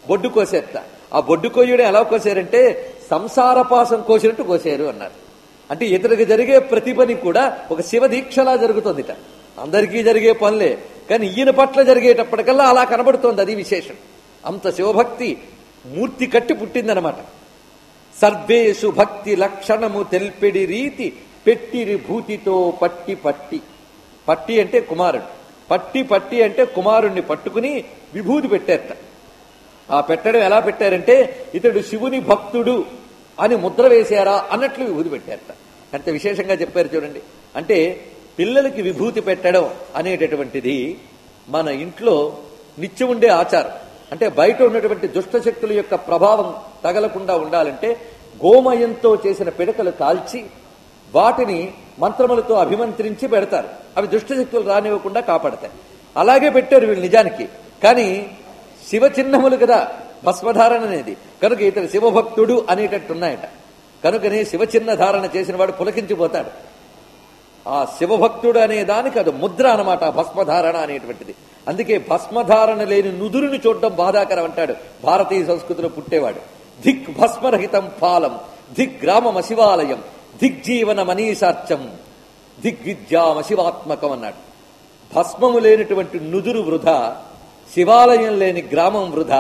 బొడ్డు కోసేట ఆ బొడ్డు కోయడం ఎలా కోసారంటే సంసార పాసం కోసినట్టు కోసారు అన్నారు అంటే ఇతనికి జరిగే ప్రతి పని కూడా ఒక శివ దీక్షలా జరుగుతుందిట అందరికీ జరిగే పనులే కానీ ఈయన పట్ల జరిగేటప్పటికల్లా అలా కనబడుతోంది అది విశేషం అంత శివభక్తి మూర్తి కట్టి పుట్టిందనమాట సర్వేషు భక్తి లక్షణము తెల్పెడి రీతి పెట్టిరి భూతితో పట్టి పట్టి పట్టి అంటే కుమారుడు పట్టి పట్టి అంటే కుమారుణ్ణి పట్టుకుని విభూతి పెట్టేట ఆ పెట్టడం ఎలా పెట్టారంటే ఇతడు శివుని భక్తుడు అని ముద్ర వేశారా అన్నట్లు విభూతి పెట్టారట అంత విశేషంగా చెప్పారు చూడండి అంటే పిల్లలకి విభూతి పెట్టడం అనేటటువంటిది మన ఇంట్లో నిత్యం ఉండే ఆచారం అంటే బయట ఉన్నటువంటి దుష్ట శక్తుల యొక్క ప్రభావం తగలకుండా ఉండాలంటే గోమయంతో చేసిన పిడకలు కాల్చి వాటిని మంత్రములతో అభిమంత్రించి పెడతారు అవి దుష్ట శక్తులు రానివ్వకుండా కాపాడతాయి అలాగే పెట్టారు వీళ్ళు నిజానికి కానీ శివ చిహ్నములు కదా భస్మధారణ అనేది కనుక ఇతడు శివభక్తుడు అనేటట్టున్నాయట కనుకనే శివ చిహ్న ధారణ చేసిన వాడు పులకించిపోతాడు ఆ శివభక్తుడు అనే దానికి అది ముద్ర అనమాట ఆ భస్మధారణ అనేటువంటిది అందుకే భస్మధారణ లేని నుదురుని చూడడం బాధాకరం అంటాడు భారతీయ సంస్కృతిలో పుట్టేవాడు దిక్ భస్మరహితం పాలం దిక్ గ్రామమ శివాలయం దిగ్జీవన మనీషార్చం దిగ్విద్యామ శివాత్మకం అన్నాడు భస్మము లేనటువంటి నుదురు వృధా శివాలయం లేని గ్రామం వృధా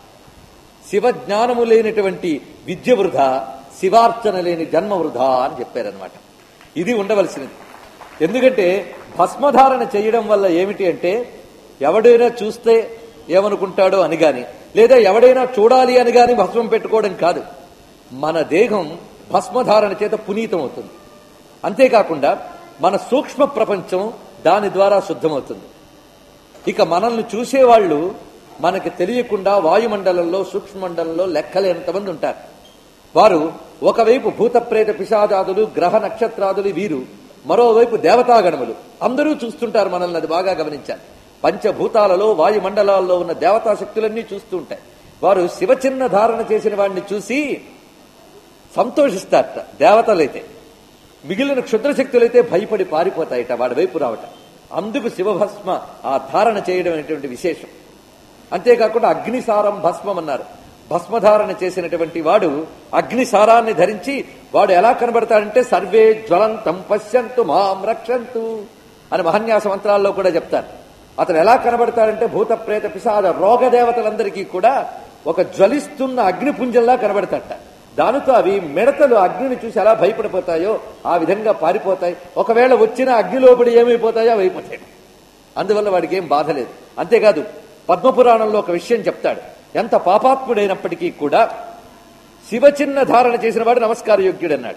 శివజ్ఞానము లేనటువంటి విద్య వృధా శివార్చన లేని జన్మ వృధా అని చెప్పారనమాట ఇది ఉండవలసినది ఎందుకంటే భస్మధారణ చేయడం వల్ల ఏమిటి అంటే ఎవడైనా చూస్తే ఏమనుకుంటాడో అని గాని లేదా ఎవడైనా చూడాలి అని గాని భస్మం పెట్టుకోవడం కాదు మన దేహం భస్మధారణ చేత పునీతం అవుతుంది అంతేకాకుండా మన సూక్ష్మ ప్రపంచం దాని ద్వారా శుద్ధమవుతుంది ఇక మనల్ని చూసేవాళ్ళు మనకి తెలియకుండా వాయుమండలంలో సూక్ష్మమండలంలో లెక్కలేనంతమంది ఉంటారు వారు ఒకవైపు భూతప్రేత పిశాదాదులు గ్రహ నక్షత్రాదులు వీరు మరోవైపు దేవతాగణములు అందరూ చూస్తుంటారు మనల్ని అది బాగా గమనించాలి పంచభూతాలలో వాయుమండలాల్లో ఉన్న దేవతా శక్తులన్నీ చూస్తూ ఉంటాయి వారు శివచిహ్న ధారణ చేసిన వాడిని చూసి సంతోషిస్తారట దేవతలైతే మిగిలిన క్షుద్రశక్తులైతే భయపడి పారిపోతాయట వాడి వైపు రావట అందుకు శివభస్మ ఆ ధారణ చేయడం అనేటువంటి విశేషం అంతేకాకుండా అగ్నిసారం భస్మం అన్నారు భస్మధారణ చేసినటువంటి వాడు అగ్నిసారాన్ని ధరించి వాడు ఎలా కనబడతాడంటే సర్వే జ్వలంతం పశ్యంతు మాం రక్షంతు అని మహన్యాస మంత్రాల్లో కూడా చెప్తారు అతను ఎలా కనబడతాడంటే భూత ప్రేత పిశాద రోగ దేవతలందరికీ కూడా ఒక జ్వలిస్తున్న అగ్నిపుంజంలా కనబడతాడట దానితో అవి మిడతలు అగ్నిని చూసి ఎలా భయపడిపోతాయో ఆ విధంగా పారిపోతాయి ఒకవేళ వచ్చిన అగ్నిలోపడి ఏమైపోతాయో అవి అయిపోతాయి అందువల్ల వాడికి ఏం బాధ లేదు అంతేకాదు పద్మపురాణంలో ఒక విషయం చెప్తాడు ఎంత పాపాత్ముడైనప్పటికీ కూడా శివచిహ్న ధారణ చేసిన వాడు నమస్కార యోగ్యుడు అన్నాడు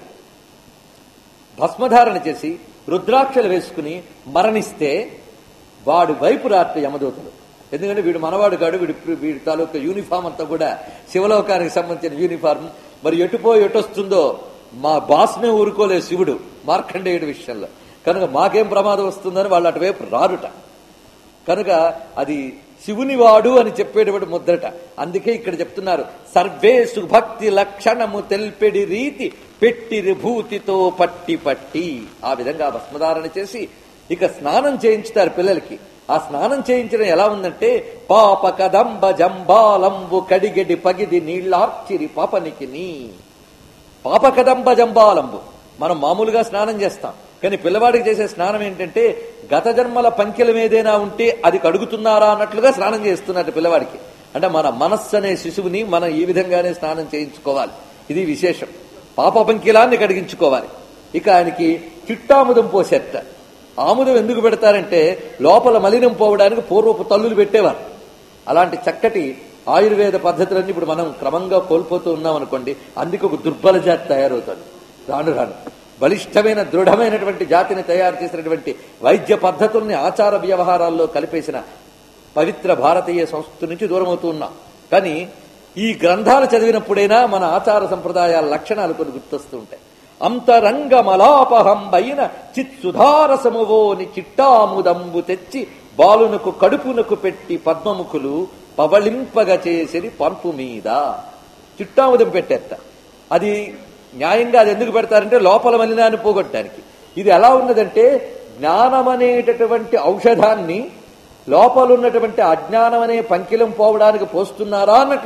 భస్మధారణ చేసి రుద్రాక్షలు వేసుకుని మరణిస్తే వాడు వైపు రాత్రి యమదూతలు ఎందుకంటే వీడు మనవాడు కాడు వీడి వీడి తాలూకా యూనిఫామ్ అంతా కూడా శివలోకానికి సంబంధించిన యూనిఫామ్ మరి ఎటుపో ఎటొస్తుందో మా బాస్నే ఊరుకోలేదు శివుడు మార్కండేయుడి విషయంలో కనుక మాకేం ప్రమాదం వస్తుందని వాళ్ళు అటువైపు రారుట కనుక అది శివుని వాడు అని చెప్పేటప్పుడు ముద్రట అందుకే ఇక్కడ చెప్తున్నారు సర్వే సుభక్తి లక్షణము తెల్పెడి రీతి పెట్టిరి భూతితో పట్టి పట్టి ఆ విధంగా భస్మధారణ చేసి ఇక స్నానం చేయించుతారు పిల్లలకి ఆ స్నానం చేయించడం ఎలా ఉందంటే పాప కదంబ జంబాలంబు కడిగడి పగిది నీళ్లార్చిరి పాపనికి నీ పాప కదంబ జంబాలంబు మనం మామూలుగా స్నానం చేస్తాం కానీ పిల్లవాడికి చేసే స్నానం ఏంటంటే గత జన్మల పంకెలం ఏదైనా ఉంటే అది కడుగుతున్నారా అన్నట్లుగా స్నానం చేస్తున్నట్టు పిల్లవాడికి అంటే మన మనస్సు అనే శిశువుని మనం ఈ విధంగానే స్నానం చేయించుకోవాలి ఇది విశేషం పాప పంకిలాన్ని కడిగించుకోవాలి ఇక ఆయనకి చిట్టాముదం పోసేట ఆముదం ఎందుకు పెడతారంటే లోపల మలినం పోవడానికి పూర్వపు తల్లులు పెట్టేవారు అలాంటి చక్కటి ఆయుర్వేద పద్ధతులన్నీ ఇప్పుడు మనం క్రమంగా కోల్పోతూ ఉన్నాం అనుకోండి అందుకే ఒక దుర్బల జాతి తయారవుతుంది రాను రాను బలిష్టమైన దృఢమైనటువంటి జాతిని తయారు చేసినటువంటి వైద్య పద్ధతుల్ని ఆచార వ్యవహారాల్లో కలిపేసిన పవిత్ర భారతీయ సంస్కృతి నుంచి దూరం అవుతూ ఉన్నాం కానీ ఈ గ్రంథాలు చదివినప్పుడైనా మన ఆచార సంప్రదాయాల లక్షణాలు కొన్ని గుర్తొస్తూ ఉంటాయి అంతరంగమలాపహంబైన చిత్సుధారసమువోని చిట్టాముదంబు తెచ్చి బాలునకు కడుపునకు పెట్టి పద్మముఖులు పవళింపగ చేసిరి పంపు మీద చిట్టాముదం పెట్టేట అది న్యాయంగా అది ఎందుకు పెడతారంటే లోపల మలినాన్ని పోగొట్టడానికి ఇది ఎలా ఉన్నదంటే జ్ఞానం అనేటటువంటి ఔషధాన్ని లోపల ఉన్నటువంటి అజ్ఞానం అనే పంకిలం పోవడానికి పోస్తున్నారా అన్నట్లు